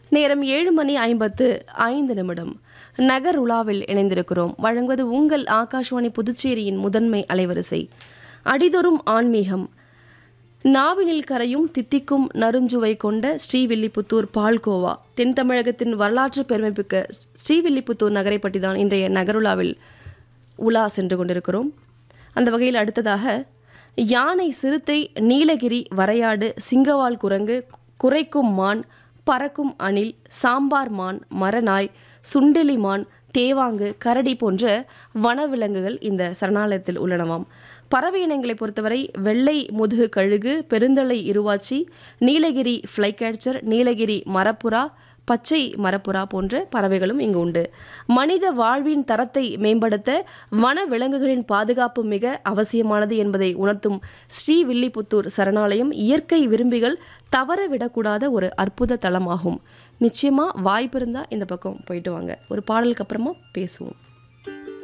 நேரம் ஏழு மணி ஐம்பத்து ஐந்து நிமிடம் நகர் உலாவில் இணைந்திருக்கிறோம் வழங்குவது உங்கள் ஆகாஷ்வாணி புதுச்சேரியின் முதன்மை அலைவரிசை அடிதொரும் ஆன்மீகம் நாவினில் கரையும் தித்திக்கும் நறுஞ்சுவை கொண்ட ஸ்ரீவில்லிபுத்தூர் பால்கோவா தென் தமிழகத்தின் வரலாற்று பெருமைமிக்க ஸ்ரீவில்லிபுத்தூர் நகரை பற்றி தான் இன்றைய நகருலாவில் உலா சென்று கொண்டிருக்கிறோம் அந்த வகையில் அடுத்ததாக யானை சிறுத்தை நீலகிரி வரையாடு சிங்கவால் குரங்கு குறைக்கும் மான் பறக்கும் அணில் சாம்பார் மான் மரநாய் சுண்டெலி மான் தேவாங்கு கரடி போன்ற வனவிலங்குகள் இந்த சரணாலயத்தில் உள்ளனவாம் பறவை இனங்களை பொறுத்தவரை வெள்ளை முதுகு கழுகு பெருந்தலை இருவாச்சி நீலகிரி ஃப்ளைகேச்சர் நீலகிரி மரப்புறா பச்சை மரப்புறா போன்ற பறவைகளும் இங்கு உண்டு மனித வாழ்வின் தரத்தை மேம்படுத்த வன விலங்குகளின் பாதுகாப்பு மிக அவசியமானது என்பதை உணர்த்தும் ஸ்ரீவில்லிபுத்தூர் சரணாலயம் இயற்கை விரும்பிகள் தவற விடக்கூடாத ஒரு அற்புத தலமாகும் நிச்சயமா வாய்ப்பு இருந்தால் இந்த பக்கம் போயிட்டு வாங்க ஒரு பாடலுக்கு அப்புறமா பேசுவோம்